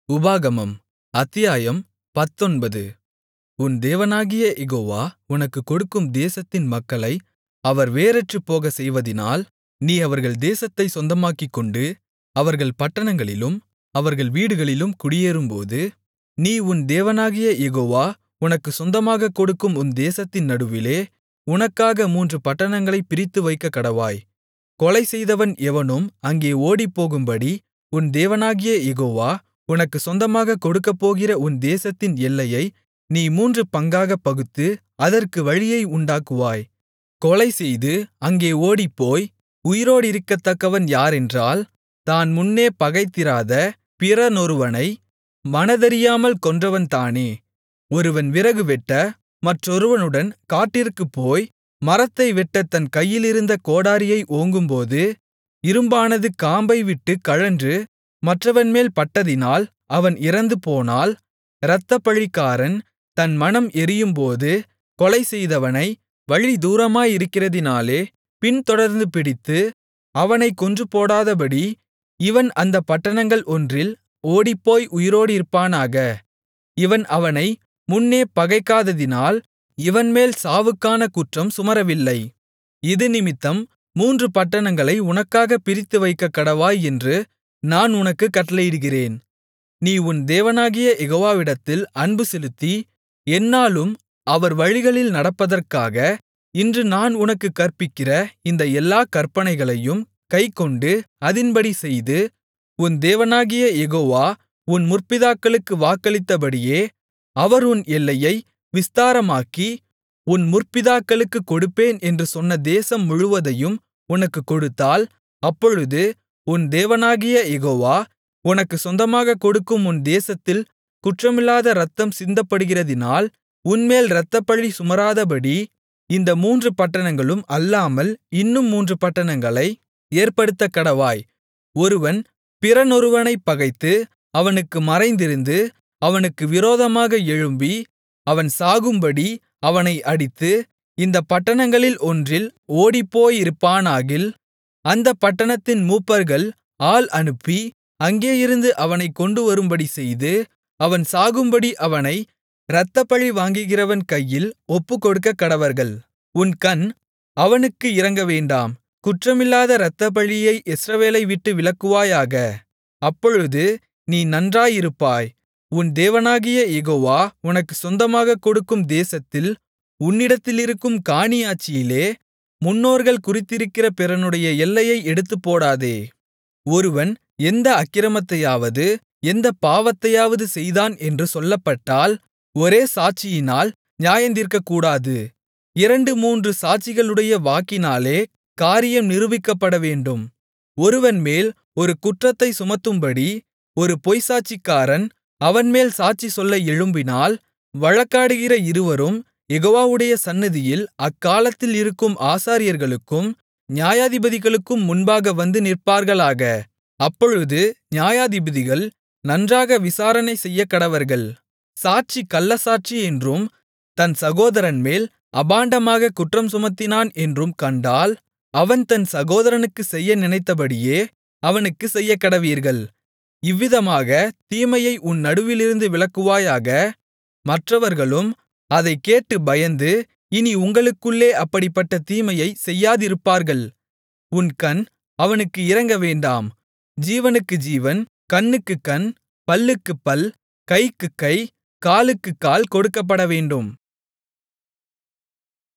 உபாகமம் அத்தியாயம் பத்தொன்பது உன் தேவனாகிய யெகோவா உனக்குக் கொடுக்கும் தேசத்தின் மக்களை அவர் வேரற்றுப்போகச் செய்வதினால் நீ அவர்கள் தேசத்தைச் சொந்தமாக்கிக்கொண்டு அவர்கள் பட்டணங்களிலும் அவர்கள் வீடுகளிலும் குடியேறும்போது நீ உன் தேவனாகிய யெகோவா உனக்குச் சொந்தமாகக் கொடுக்கும் உன் தேசத்தின் நடுவிலே உனக்காக மூன்று பட்டணங்களைப் பிரித்து வைக்கக்கடவாய் கொலைசெய்தவன் எவனும் அங்கே ஓடிப்போகும்படி உன் தேவனாகிய யெகோவா உனக்குச் சொந்தமாகக் கொடுக்கப்போகிற உன் தேசத்தின் எல்லையை நீ மூன்று பங்காகப் பகுத்து அதற்கு வழியை உண்டாக்குவாய் கொலைசெய்து அங்கே ஓடிப்போய் உயிரோடிருக்கத்தக்கவன் யாரென்றால் தான் முன்னே பகைத்திராத பிறனொருவனை மனதறியாமல் கொன்றவன் தானே ஒருவன் விறகு வெட்ட மற்றொருவனுடன் காட்டிற்குப் போய் மரத்தை வெட்டத் தன் கையிலிருந்த கோடரியை ஓங்கும்போது இரும்பானது காம்பைவிட்டுக் கழன்று மற்றவன்மேல் பட்டதினால் அவன் இறந்துபோனால் இரத்தப்பழிக்காரன் தன் மனம் எரியும்போது கொலைசெய்தவனை வழி தூரமாயிருக்கிறதினாலே பின்தொடர்ந்து பிடித்து அவனைக் கொன்றுபோடாதபடி இவன் அந்தப் பட்டணங்கள் ஒன்றில் ஓடிப்போய் உயிரோடிருப்பானாக இவன் அவனை முன்னே பகைக்காததினால் இவன்மேல் சாவுக்கான குற்றம் சுமரவில்லை இதினிமித்தம் மூன்று பட்டணங்களை உனக்காகப் பிரித்துவைக்கக்கடவாய் என்று நான் உனக்குக் கட்டளையிடுகிறேன் நீ உன் தேவனாகிய யெகோவாவிடத்தில் அன்புசெலுத்தி எந்நாளும் அவர் வழிகளில் நடப்பதற்காக இன்று நான் உனக்குக் கற்பிக்கிற இந்த எல்லாக் கற்பனைகளையும் கைக்கொண்டு அதின்படி செய்து உன் தேவனாகிய யெகோவா உன் முற்பிதாக்களுக்கு வாக்களித்தபடியே அவர் உன் எல்லையை விஸ்தாரமாக்கி உன் முற்பிதாக்களுக்குக் கொடுப்பேன் என்று சொன்ன தேசம் முழுவதையும் உனக்குக் கொடுத்தால் அப்பொழுது உன் தேவனாகிய யெகோவா உனக்குச் சொந்தமாகக் கொடுக்கும் உன் தேசத்தில் குற்றமில்லாத இரத்தம் சிந்தப்படுகிறதினால் உன்மேல் இரத்தப்பழி சுமராதபடி இந்த மூன்று பட்டணங்களும் அல்லாமல் இன்னும் மூன்று பட்டணங்களை ஏற்படுத்தக்கடவாய் ஒருவன் பிறனொருவனைப் பகைத்து அவனுக்கு மறைந்திருந்து அவனுக்கு விரோதமாக எழும்பி அவன் சாகும்படி அவனை அடித்து இந்தப் பட்டணங்களில் ஒன்றில் ஓடிப்போயிருப்பானாகில் அந்தப் பட்டணத்தின் மூப்பர்கள் ஆள் அனுப்பி அங்கேயிருந்து அவனைக் கொண்டுவரும்படி செய்து அவன் சாகும்படி அவனை இரத்தப்பழி வாங்குகிறவன் கையில் ஒப்புக்கொடுக்கக்கடவர்கள் உன் கண் அவனுக்கு இரங்கவேண்டாம் குற்றமில்லாத இரத்தப்பழியை இஸ்ரவேலை விட்டு விலக்குவாயாக அப்பொழுது நீ நன்றாயிருப்பாய் உன் தேவனாகிய யெகோவா உனக்குச் சொந்தமாகக் கொடுக்கும் தேசத்தில் உன்னிடத்திலிருக்கும் காணியாட்சியிலே முன்னோர்கள் குறித்திருக்கிற பிறனுடைய எல்லையை எடுத்துப்போடாதே ஒருவன் எந்த அக்கிரமத்தையாவது எந்தப் பாவத்தையாவது செய்தான் என்று சொல்லப்பட்டால் ஒரே சாட்சியினால் நியாயந்தீர்க்கக்கூடாது இரண்டு மூன்று சாட்சிகளுடைய வாக்கினாலே காரியம் நிரூபிக்கப்படவேண்டும் ஒருவன்மேல் ஒரு குற்றத்தைச் சுமத்தும்படி ஒரு பொய்ச்சாட்சிக்காரன் அவன்மேல் சாட்சி சொல்ல எழும்பினால் வழக்காடுகிற இருவரும் யெகோவாவுடைய சந்நிதியில் அக்காலத்தில் இருக்கும் ஆசாரியர்களுக்கும் நியாயாதிபதிகளுக்கும் முன்பாக வந்து நிற்பார்களாக அப்பொழுது நியாயாதிபதிகள் நன்றாக விசாரணை செய்யக்கடவர்கள் சாட்சி கள்ளச்சாட்சி என்றும் தன் சகோதரன்மேல் அபாண்டமாகக் குற்றம் சுமத்தினான் என்றும் கண்டால் அவன் தன் சகோதரனுக்குச் செய்ய நினைத்தபடியே அவனுக்குச் செய்யக்கடவீர்கள் இவ்விதமாக தீமையை உன் நடுவிலிருந்து விலக்குவாயாக மற்றவர்களும் அதைக் கேட்டு பயந்து இனி உங்களுக்குள்ளே அப்படிப்பட்ட தீமையைச் செய்யாதிருப்பார்கள் உன் கண் அவனுக்கு இரங்கவேண்டாம் ஜீவனுக்கு ஜீவன் கண்ணுக்குக் கண் பல்லுக்குப் பல் கைக்குக் கை காலுக்குக் கால் கொடுக்கப்படவேண்டும்